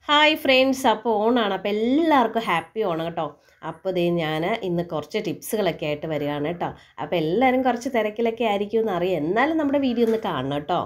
hi friends അപ്പോൾ ഓണാണ് അപ്പോൾ എല്ലാവർക്കും ഹാപ്പി ഓണം കേട്ടോ അപ്പോൾ ദേ ഞാൻ ഇന്ന് കുറച്ച് ടിപ്സുകളൊക്കെ ആയിട്ട് വരികയാണ് കേട്ടോ അപ്പോൾ എല്ലാവരും കുറച്ച് തിരക്കിലൊക്കെ ആയിരിക്കും എന്ന് അറിയാം എന്നാലും നമ്മുടെ വീഡിയോ ഒന്ന് കാണണം കേട്ടോ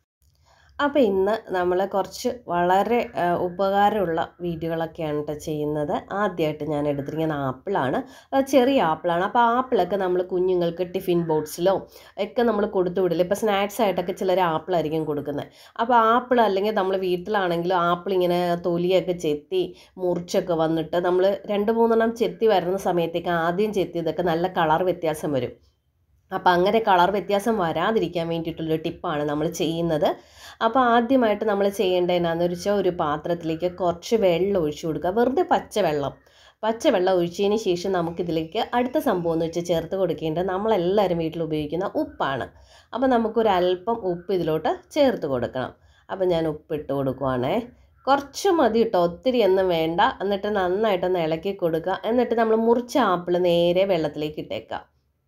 അപ്പോൾ ഇന്ന് നമ്മൾ കുറച്ച് വളരെ ആ, ഉപകാരമുള്ള വീഡിയോകളൊക്കെയാണ് കേട്ടോ ചെയ്യുന്നത് ആദ്യമായിട്ട് ഞാൻ എടുത്തിരിക്കുന്ന ആപ്പിളാണ് അത് ചെറിയ ആപ്പിളാണ് അപ്പോൾ ആപ്പിളൊക്കെ നമ്മൾ കുഞ്ഞുങ്ങൾക്ക് ടിഫിൻ ബോക്സിലോ ഒക്കെ നമ്മൾ കൊടുത്തു വിടില്ല ഇപ്പോൾ സ്നാക്സ് ആയിട്ടൊക്കെ ചിലർ ആപ്പിളായിരിക്കും കൊടുക്കുന്നത് അപ്പോൾ ആപ്പിൾ അല്ലെങ്കിൽ നമ്മൾ വീട്ടിലാണെങ്കിലും ആപ്പിൾ ഇങ്ങനെ തൊലിയൊക്കെ ചെത്തി മുറിച്ചൊക്കെ വന്നിട്ട് നമ്മൾ രണ്ട് മൂന്നെണ്ണം ചെത്തി വരുന്ന സമയത്തേക്ക് ആദ്യം ചെത്തിയതൊക്കെ നല്ല കളർ വ്യത്യാസം വരും അപ്പോൾ അങ്ങനെ കളർ വ്യത്യാസം വരാതിരിക്കാൻ വേണ്ടിയിട്ടുള്ളൊരു ടിപ്പാണ് നമ്മൾ ചെയ്യുന്നത് അപ്പോൾ ആദ്യമായിട്ട് നമ്മൾ ചെയ്യേണ്ടത് എന്നാന്ന് വെച്ചാൽ ഒരു പാത്രത്തിലേക്ക് കുറച്ച് വെള്ളം ഒഴിച്ചു കൊടുക്കുക വെറുതെ പച്ചവെള്ളം പച്ചവെള്ളം ഒഴിച്ചതിന് ശേഷം നമുക്കിതിലേക്ക് അടുത്ത സംഭവം എന്ന് വെച്ചാൽ ചേർത്ത് കൊടുക്കേണ്ടത് നമ്മളെല്ലാവരും വീട്ടിൽ ഉപയോഗിക്കുന്ന ഉപ്പാണ് അപ്പോൾ നമുക്കൊരു അല്പം ഉപ്പ് ഇതിലോട്ട് ചേർത്ത് കൊടുക്കണം അപ്പോൾ ഞാൻ ഉപ്പിട്ട് കൊടുക്കുവാണേ കുറച്ച് മതി കേട്ടോ ഒത്തിരി ഒന്നും വേണ്ട എന്നിട്ട് നന്നായിട്ടൊന്ന് ഇളക്കി കൊടുക്കുക എന്നിട്ട് നമ്മൾ മുറിച്ച ആപ്പിൾ നേരെ വെള്ളത്തിലേക്ക് ഇട്ടേക്കുക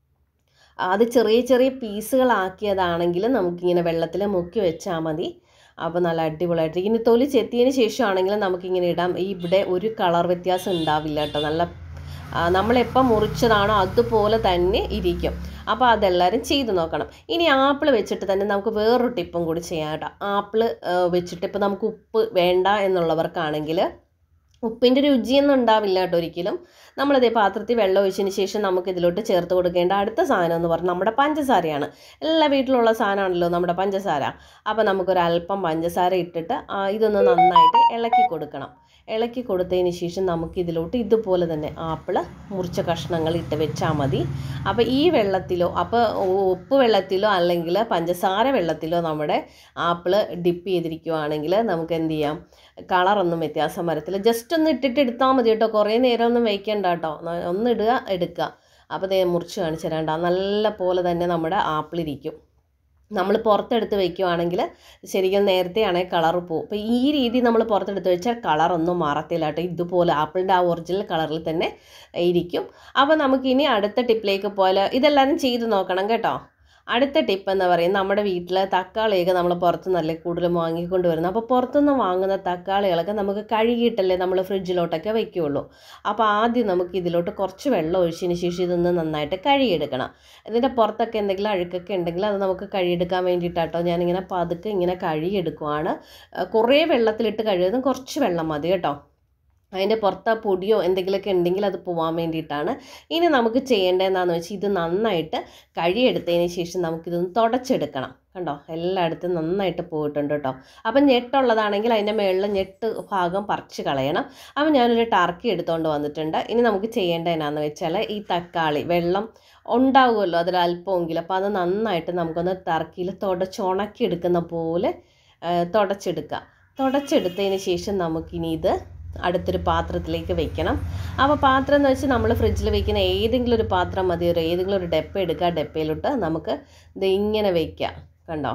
അത് ചെറിയ ചെറിയ പീസുകളാക്കിയതാണെങ്കിൽ നമുക്കിങ്ങനെ വെള്ളത്തിൽ മുക്കി വെച്ചാൽ മതി അപ്പോൾ നല്ല അടിപൊളിയായിട്ട് ഇനി തൊലി ചെത്തിയതിന് ശേഷമാണെങ്കിൽ നമുക്കിങ്ങനെ ഇടാം ഈ ഇവിടെ ഒരു കളർ വ്യത്യാസം ഉണ്ടാവില്ല കേട്ടോ നല്ല ആ, നമ്മളെപ്പം മുറിച്ചതാണോ അതുപോലെ തന്നെ ഇരിക്കും അപ്പോൾ അതെല്ലാവരും ചെയ്ത് നോക്കണം ഇനി ആപ്പിൾ വെച്ചിട്ട് തന്നെ നമുക്ക് വേറൊരു ടിപ്പും കൂടി ചെയ്യാം കേട്ടോ ആപ്പിൾ വെച്ചിട്ട് ഇപ്പോൾ നമുക്ക് ഉപ്പ് വേണ്ട എന്നുള്ളവർക്കാണെങ്കിൽ ഉപ്പിൻ്റെ രുചിയൊന്നും ഉണ്ടാവില്ല കേട്ടോ ഒരിക്കലും നമ്മളിതേ പാത്രത്തിൽ വെള്ളം ഒഴിച്ചതിന് ശേഷം നമുക്ക് ഇതിലോട്ട് ചേർത്ത് കൊടുക്കേണ്ട അടുത്ത സാധനം എന്ന് പറഞ്ഞാൽ നമ്മുടെ പഞ്ചസാരയാണ് എല്ലാ വീട്ടിലുള്ള സാധനമാണല്ലോ നമ്മുടെ പഞ്ചസാര അപ്പോൾ നമുക്കൊരു അല്പം പഞ്ചസാര ഇട്ടിട്ട് ആ, ഇതൊന്ന് നന്നായിട്ട് ഇളക്കി കൊടുക്കണം ഇളക്കി കൊടുത്തതിന് ശേഷം നമുക്ക് ഇതിലോട്ട് ഇതുപോലെ തന്നെ ആപ്പിള് മുറിച്ച കഷ്ണങ്ങൾ ഇട്ട് വെച്ചാൽ മതി അപ്പോൾ ഈ വെള്ളത്തിലോ അപ്പോൾ ഉപ്പ് വെള്ളത്തിലോ അല്ലെങ്കിൽ പഞ്ചസാര വെള്ളത്തിലോ നമ്മുടെ ആപ്പിള് ഡിപ്പ് ചെയ്തിരിക്കുവാണെങ്കിൽ നമുക്ക് എന്ത് ചെയ്യാം കളറൊന്നും വ്യത്യാസം വരത്തില്ല ജസ്റ്റ് ഒന്ന് ഇട്ടിട്ട് എടുത്താൽ മതി കേട്ടോ കുറേ നേരം ഒന്നും വയ്ക്കണ്ട കേട്ടോ ന- ഒന്ന് ഇടുക എടുക്കുക അപ്പോൾ ദേ മുറിച്ച് കാണിച്ചു തരണ്ട നല്ല പോലെ തന്നെ നമ്മുടെ ആപ്പിൾ ഇരിക്കും നമ്മൾ പുറത്തെടുത്ത് വെക്കുവാണെങ്കിൽ ശരിക്കും നേരത്തെ ആണെങ്കിൽ കളർ പോകും അപ്പോൾ ഈ രീതി നമ്മൾ പുറത്തെടുത്ത് വെച്ചാൽ കളറൊന്നും മാറത്തില്ല കേട്ടോ ഇതുപോലെ ആപ്പിളിൻ്റെ ആ ഒറിജിനൽ കളറിൽ തന്നെ ഇരിക്കും അപ്പോൾ നമുക്കിനി അടുത്ത ടിപ്പിലേക്ക് പോലെ ഇതെല്ലാവരും ചെയ്ത് നോക്കണം കേട്ടോ അടുത്ത ടിപ്പ് എന്ന് പറയുന്നത് നമ്മുടെ വീട്ടിൽ തക്കാളിയൊക്കെ നമ്മൾ പുറത്ത് നല്ല കൂടുതലും വാങ്ങിക്കൊണ്ട് വരുന്നത് അപ്പോൾ പുറത്തുനിന്ന് വാങ്ങുന്ന തക്കാളികളൊക്കെ നമുക്ക് കഴുകിയിട്ടല്ലേ നമ്മൾ ഫ്രിഡ്ജിലോട്ടൊക്കെ വെക്കുകയുള്ളൂ അപ്പോൾ ആദ്യം നമുക്ക് ഇതിലോട്ട് കുറച്ച് വെള്ളം ഒഴിച്ചതിന് ശേഷം ഇതൊന്ന് നന്നായിട്ട് കഴുകിയെടുക്കണം ഇതിൻ്റെ പുറത്തൊക്കെ എന്തെങ്കിലും അഴുക്കൊക്കെ ഉണ്ടെങ്കിൽ അത് നമുക്ക് കഴുകിയെടുക്കാൻ വേണ്ടിയിട്ടാട്ടോ ഞാനിങ്ങനെ പതുക്കെ ഇങ്ങനെ കഴുകിയെടുക്കുവാണ് അഹ് കുറേ വെള്ളത്തിലിട്ട് കഴുകുന്നത് കുറച്ച് വെള്ളം മതി കേട്ടോ അതിൻ്റെ പുറത്ത് പൊടിയോ എന്തെങ്കിലുമൊക്കെ ഉണ്ടെങ്കിൽ അത് പോകാൻ വേണ്ടിയിട്ടാണ് ഇനി നമുക്ക് ചെയ്യേണ്ടത് എന്താണെന്ന് വെച്ചാൽ ഇത് നന്നായിട്ട് കഴുകിയെടുത്തതിന് ശേഷം നമുക്കിതൊന്ന് തുടച്ചെടുക്കണം കണ്ടോ എല്ലായിടത്തും നന്നായിട്ട് പോയിട്ടുണ്ട് കേട്ടോ അപ്പം ഞെട്ടുള്ളതാണെങ്കിൽ അതിൻ്റെ മുകളിൽ ഞെട്ട് ഭാഗം പറിച്ച് കളയണം അപ്പം ഞാനൊരു ടർക്കി എടുത്തുകൊണ്ട് വന്നിട്ടുണ്ട് ഇനി നമുക്ക് ചെയ്യേണ്ടത് എന്നാന്ന് വെച്ചാൽ ഈ തക്കാളി വെള്ളം ഉണ്ടാവുമല്ലോ അതിൽ അല്പമെങ്കിലും അപ്പോൾ അത് നന്നായിട്ട് നമുക്കൊന്ന് ടർക്കിയിൽ തുടച്ചുണക്കി എടുക്കുന്ന പോലെ ആ, തുടച്ചെടുക്കുക തുടച്ചെടുത്തതിന് ശേഷം നമുക്കിനി ഇത് അടുത്തൊരു പാത്രത്തിലേക്ക് വെക്കണം അപ്പോൾ പാത്രം എന്ന് വെച്ചാൽ നമ്മൾ ഫ്രിഡ്ജിൽ വെക്കുന്ന ഏതെങ്കിലും ഒരു പാത്രം മതി ഒരു ഏതെങ്കിലും ഒരു ഡെപ്പ എടുക്കുക ഡെപ്പയിലോട്ട് നമുക്ക് ഇത് ഇങ്ങനെ വെക്കാം കണ്ടോ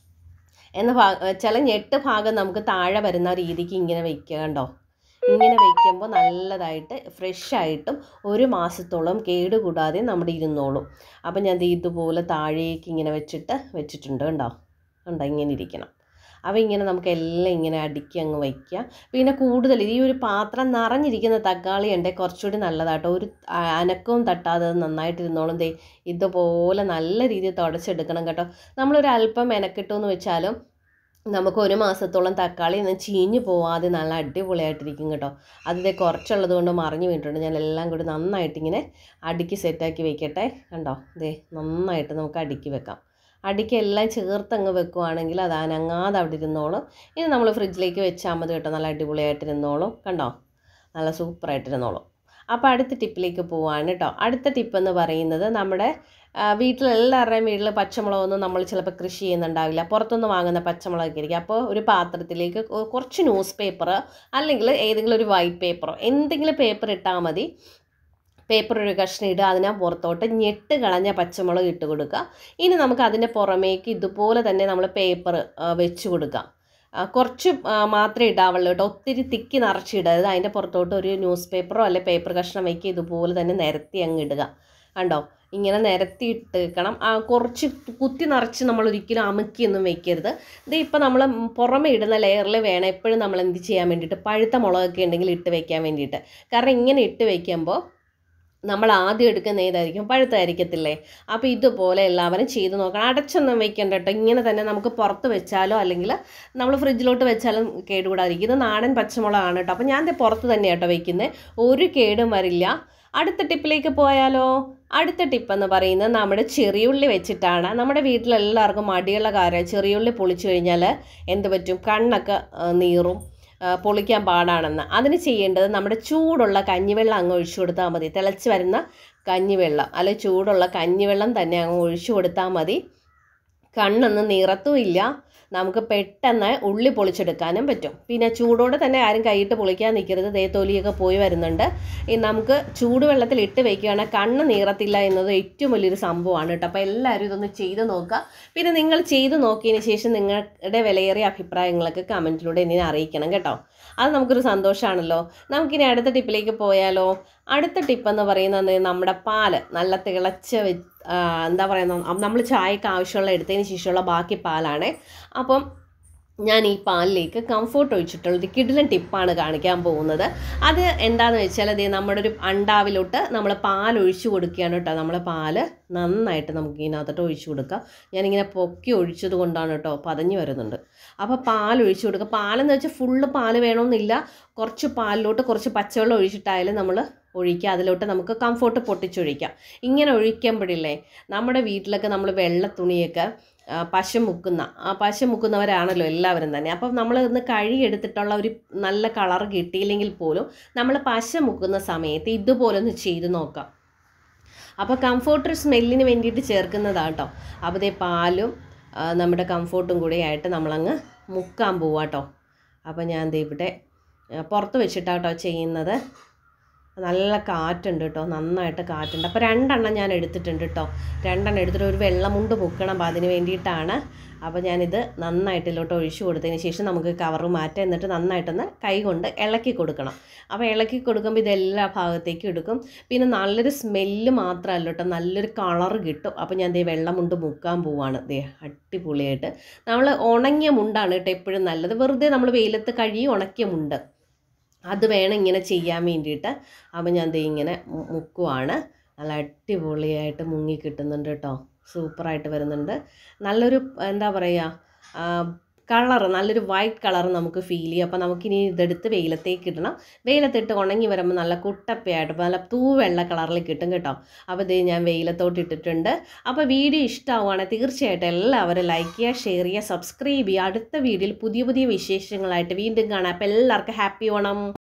എന്ന ഭാ ചില ഞെട്ട് ഭാഗം നമുക്ക് താഴെ വരുന്ന രീതിക്ക് ഇങ്ങനെ വെക്കുക കണ്ടോ ഇങ്ങനെ വെക്കുമ്പോൾ നല്ലതായിട്ട് ഫ്രഷ് ആയിട്ടും ഒരു മാസത്തോളം കേടുകൂടാതെ നമ്മുടെ ഇരുന്നോളും അപ്പം ഞാൻ ദേ ഇതുപോലെ താഴേക്ക് ഇങ്ങനെ വെച്ചിട്ട് വെച്ചിട്ടുണ്ട് കണ്ടോ കണ്ടോ ഇങ്ങനെ ഇരിക്കണം അപ്പോൾ ഇങ്ങനെ നമുക്ക് എല്ലാം ഇങ്ങനെ അടുക്കി അങ്ങ് വയ്ക്കുക പിന്നെ കൂടുതൽ ഈ ഒരു പാത്രം നിറഞ്ഞിരിക്കുന്ന തക്കാളി ഉണ്ടെങ്കിൽ കുറച്ചുകൂടി നല്ലതാട്ടോ ഒരു ആ- അനക്കവും തട്ടാതെ അത് നന്നായിട്ട് ഇരുന്നോളും ദേ ഇതുപോലെ നല്ല രീതിയിൽ തുടച്ചെടുക്കണം കേട്ടോ നമ്മളൊരു അല്പം മെനക്കെട്ടു എന്ന് വെച്ചാലും നമുക്ക് ഒരു മാസത്തോളം തക്കാളി ഒന്നും ചീഞ്ഞു പോവാതെ നല്ല അടിപൊളിയായിട്ടിരിക്കും കേട്ടോ അത് ദേ കുറച്ചുള്ളത് കൊണ്ട് മറിഞ്ഞു വീണിട്ടുണ്ട് ഞാൻ എല്ലാം കൂടി നന്നായിട്ട് ഇങ്ങനെ അടുക്കി സെറ്റാക്കി വെക്കട്ടെ കണ്ടോ ദേ നന്നായിട്ട് നമുക്ക് അടുക്കി വെക്കാം അടുക്കി എല്ലാം ചേർത്ത് അങ്ങ് വെക്കുവാണെങ്കിൽ അത് അനങ്ങാതെ അവിടെ ഇരുന്നോളും ഇനി നമ്മൾ ഫ്രിഡ്ജിലേക്ക് വെച്ചാൽ മതി കേട്ടോ നല്ല അടിപൊളിയായിട്ടിരുന്നോളും കണ്ടോ നല്ല സൂപ്പറായിട്ടിരുന്നോളും അപ്പോൾ അടുത്ത ടിപ്പിലേക്ക് പോവാണ് കേട്ടോ അടുത്ത ടിപ്പ് എന്ന് പറയുന്നത് നമ്മുടെ ആ, വീട്ടിലെല്ലാവരുടെയും വീട്ടിൽ പച്ചമുളകൊന്നും നമ്മൾ ചിലപ്പോൾ കൃഷി ചെയ്യുന്നുണ്ടാവില്ല പുറത്തുനിന്ന് വാങ്ങുന്ന പച്ചമുളകൊക്കെ ആയിരിക്കും അപ്പോൾ ഒരു പാത്രത്തിലേക്ക് കൊ- കുറച്ച് ന്യൂസ് പേപ്പർ അല്ലെങ്കിൽ ഏതെങ്കിലും ഒരു വൈറ്റ് പേപ്പറോ എന്തെങ്കിലും പേപ്പർ ഇട്ടാൽ മതി പേപ്പർ ഒരു കഷ്ണം ഇടുക അതിനെ പുറത്തോട്ട് ഞെട്ട് കളഞ്ഞ പച്ചമുളക് ഇട്ട് കൊടുക്കുക ഇനി നമുക്ക് അതിൻ്റെ പുറമേക്ക് ഇതുപോലെ തന്നെ നമ്മൾ പേപ്പർ വെച്ച് കൊടുക്കാം ആ, കുറച്ച് ആ, മാത്രമേ ഇടാവുള്ളൂ കേട്ടോ ഒത്തിരി തിക്കി നിറച്ചിടരുത് അതിൻ്റെ പുറത്തോട്ട് ഒരു ന്യൂസ് പേപ്പറോ അല്ലെ പേപ്പർ കഷ്ണം വയ്ക്കുക ഇതുപോലെ തന്നെ നിരത്തി അങ്ങ് ഇടുക കണ്ടോ ഇങ്ങനെ നിരത്തിയിട്ട് വെക്കണം ആ, കുറച്ച് കുത്തി നിറച്ച് നമ്മൾ ഒരിക്കലും അമുക്കിയൊന്നും വെക്കരുത് ഇത് ഇപ്പോൾ നമ്മൾ പുറമെ ഇടുന്ന ലെയറിൽ വേണം എപ്പോഴും നമ്മൾ എന്ത് ചെയ്യാൻ വേണ്ടിയിട്ട് പഴുത്ത മുളകൊക്കെ ഉണ്ടെങ്കിൽ ഇട്ട് വെക്കാൻ വേണ്ടിയിട്ട് കാരണം ഇങ്ങനെ ഇട്ട് വെക്കുമ്പോൾ നമ്മൾ ആദ്യം എടുക്കുന്ന ഏതായിരിക്കും പഴുത്തായിരിക്കത്തില്ലേ അപ്പോൾ ഇതുപോലെ എല്ലാവരും ചെയ്ത് നോക്കണം അടച്ചൊന്നും വെക്കണ്ട കേട്ടോ ഇങ്ങനെ തന്നെ നമുക്ക് പുറത്ത് വെച്ചാലോ അല്ലെങ്കിൽ നമ്മൾ ഫ്രിഡ്ജിലോട്ട് വെച്ചാലും കേടുകൂടാതിരിക്കും ഇത് നാടൻ പച്ചമുളകാണ് കേട്ടോ അപ്പോൾ ഞാൻ ദേ പുറത്ത് തന്നെയാണ് കേട്ടോ വെക്കുന്നത് ഒരു കേടും വരില്ല അടുത്ത ടിപ്പിലേക്ക് പോയാലോ അടുത്ത ടിപ്പ് എന്ന് പറയുന്നത് നമ്മുടെ ചെറിയുള്ളി വെച്ചിട്ടാണ് നമ്മുടെ വീട്ടിലെല്ലാവർക്കും മടിയുള്ള കാര്യം ചെറിയുള്ളി പൊളിച്ചു കഴിഞ്ഞാൽ എന്ത് പറ്റും കണ്ണൊക്കെ ആ, നീറും ആ, പൊളിക്കാൻ പാടാണെന്ന് അതിന് ചെയ്യേണ്ടത് നമ്മുടെ ചൂടുള്ള കഞ്ഞിവെള്ളം അങ്ങ് ഒഴിച്ചു കൊടുത്താൽ മതി തിളച്ച് വരുന്ന കഞ്ഞിവെള്ളം അല്ലെ ചൂടുള്ള കഞ്ഞിവെള്ളം തന്നെ അങ്ങ് ഒഴിച്ചു കൊടുത്താൽ മതി കണ്ണൊന്നും നിറത്തുമില്ല നമുക്ക് പെട്ടെന്ന് ഉള്ളി പൊളിച്ചെടുക്കാനും പറ്റും പിന്നെ ചൂടോടെ തന്നെ ആരും കൈയിട്ട് പൊളിക്കാൻ നിൽക്കരുത് ദേ തൊലിയൊക്കെ പോയി വരുന്നുണ്ട് ഈ നമുക്ക് ചൂടുവെള്ളത്തിൽ ഇട്ട് വെക്കുകയാണെങ്കിൽ കണ്ണ് നീറത്തില്ല എന്നത് ഏറ്റവും വലിയൊരു സംഭവമാണ് കേട്ടോ അപ്പോൾ എല്ലാവരും ഇതൊന്ന് ചെയ്ത് നോക്കുക പിന്നെ നിങ്ങൾ ചെയ്ത് നോക്കിയതിന് ശേഷം നിങ്ങളുടെ വിലയേറിയ അഭിപ്രായങ്ങളൊക്കെ കമൻറ്റിലൂടെ എന്നെ അറിയിക്കണം കേട്ടോ അത് നമുക്കൊരു സന്തോഷമാണല്ലോ നമുക്കിനി അടുത്ത ടിപ്പിലേക്ക് പോയാലോ അടുത്ത ടിപ്പ് എന്ന് പറയുന്നത് നമ്മുടെ പാല് നല്ല തിളച്ച വെ ആ, എന്താ പറയുക നമ്മൾ ചായക്ക് ആവശ്യമുള്ള എടുത്തതിന് ശേഷമുള്ള ബാക്കി പാലാണ് അപ്പം ഞാൻ ഈ പാലിലേക്ക് കംഫോർട്ട് ഒഴിച്ചിട്ടുള്ളൊരു കിടിലൻ ടിപ്പാണ് കാണിക്കാൻ പോകുന്നത് അത് എന്താണെന്ന് വെച്ചാൽ അതേ നമ്മുടെ ഒരു അണ്ടാവിലോട്ട് നമ്മൾ പാൽ ഒഴിച്ചു കൊടുക്കുകയാണ് കേട്ടോ നമ്മൾ പാല് നന്നായിട്ട് നമുക്ക് ഇതിനകത്തോട്ട് ഒഴിച്ചു കൊടുക്കാം ഞാനിങ്ങനെ പൊക്കി ഒഴിച്ചത് കൊണ്ടാണ് കേട്ടോ പതഞ്ഞു വരുന്നുണ്ട് അപ്പോൾ പാൽ ഒഴിച്ചു കൊടുക്കുക പാലെന്ന് വെച്ചാൽ ഫുള്ള് പാൽ വേണമെന്നില്ല കുറച്ച് പാലിലോട്ട് കുറച്ച് പച്ചവെള്ളം ഒഴിച്ചിട്ടായാലും നമ്മൾ ഒഴിക്കുക അതിലോട്ട് നമുക്ക് കംഫോർട്ട് പൊട്ടിച്ചൊഴിക്കാം ഇങ്ങനെ ഒഴിക്കുമ്പോഴില്ലേ നമ്മുടെ വീട്ടിലൊക്കെ നമ്മൾ വെള്ള തുണിയൊക്കെ ആ, പശ മുക്കുന്ന ആ പശ മുക്കുന്നവരാണല്ലോ എല്ലാവരും തന്നെ അപ്പം നമ്മൾ ഒന്ന് കഴുകിയെടുത്തിട്ടുള്ള ഒരു നല്ല കളർ കിട്ടിയില്ലെങ്കിൽ പോലും നമ്മൾ പശ മുക്കുന്ന സമയത്ത് ഇതുപോലെ ഒന്ന് ചെയ്ത് നോക്കാം അപ്പോൾ കംഫോർട്ടർ സ്മെല്ലിന് വേണ്ടിയിട്ട് ചേർക്കുന്നതാണ് കേട്ടോ അപ്പോൾ ഇതേ പാലും ആ, നമ്മുടെ കംഫോർട്ടും കൂടി ആയിട്ട് നമ്മളങ്ങ് മുക്കാൻ പോവാട്ടോ അപ്പോൾ ഞാൻ ദേ ഇവിടെ ആ, പുറത്ത് വെച്ചിട്ടാട്ടോ ചെയ്യുന്നത് നല്ല കാറ്റുണ്ട് കേട്ടോ നന്നായിട്ട് കാറ്റുണ്ട് അപ്പോൾ രണ്ടെണ്ണം ഞാൻ എടുത്തിട്ടുണ്ട് കേട്ടോ രണ്ടെണ്ണം എടുത്തിട്ട് ഒരു വെള്ളമുണ്ട് മുക്കണം അപ്പോൾ അതിന് വേണ്ടിയിട്ടാണ് അപ്പോൾ ഞാനിത് നന്നായിട്ട് ഇതിലോട്ട് ഒഴിച്ചു കൊടുത്തതിന് ശേഷം നമുക്ക് കവറ് മാറ്റാം എന്നിട്ട് നന്നായിട്ടൊന്ന് കൈ കൊണ്ട് ഇളക്കി കൊടുക്കണം അപ്പോൾ ഇളക്കി കൊടുക്കുമ്പോൾ ഇതെല്ലാ ഭാഗത്തേക്കും എടുക്കും പിന്നെ നല്ലൊരു സ്മെല്ല് മാത്രമല്ല കേട്ടോ നല്ലൊരു കളറ് കിട്ടും അപ്പോൾ ഞാൻ ദേ വെള്ളമുണ്ട് മുക്കാൻ പോവാണ് ദേ അടിപൊളിയായിട്ട് നമ്മൾ ഉണങ്ങിയ മുണ്ടാണ് കേട്ടോ എപ്പോഴും നല്ലത് വെറുതെ നമ്മൾ വെയിലത്ത് കഴുകി ഉണക്കിയ മുണ്ട് അത് വേണം ഇങ്ങനെ ചെയ്യാൻ വേണ്ടിയിട്ട് അപ്പോൾ ഞാൻ ദേ ഇങ്ങനെ മു- മുക്കുവാണ് നല്ല അടിപൊളിയായിട്ട് മുങ്ങി കിട്ടുന്നുണ്ട് കേട്ടോ സൂപ്പറായിട്ട് വരുന്നുണ്ട് നല്ലൊരു എന്താ പറയുക കളർ നല്ലൊരു വൈറ്റ് കളർ നമുക്ക് ഫീൽ ചെയ്യും അപ്പോൾ നമുക്കിനി ഇതെടുത്ത് വെയിലത്തേക്ക് ഇടണം വെയിലത്തിട്ട് ഉണങ്ങി വരുമ്പോൾ നല്ല കുട്ടപ്പയായിട്ട് നല്ല തൂവെള്ള കളറിൽ കിട്ടും കേട്ടോ അപ്പോൾ ഇത് ഞാൻ വെയിലത്തോട്ട് ഇട്ടിട്ടുണ്ട് അപ്പോൾ വീഡിയോ ഇഷ്ടമാവുകയാണെങ്കിൽ തീർച്ചയായിട്ടും എല്ലാവരും ലൈക്ക് ചെയ്യുക ഷെയർ ചെയ്യുക സബ്സ്ക്രൈബ് ചെയ്യുക അടുത്ത വീഡിയോയിൽ പുതിയ പുതിയ വിശേഷങ്ങളായിട്ട് വീണ്ടും കാണാം അപ്പോൾ എല്ലാവർക്കും ഹാപ്പി ഓണം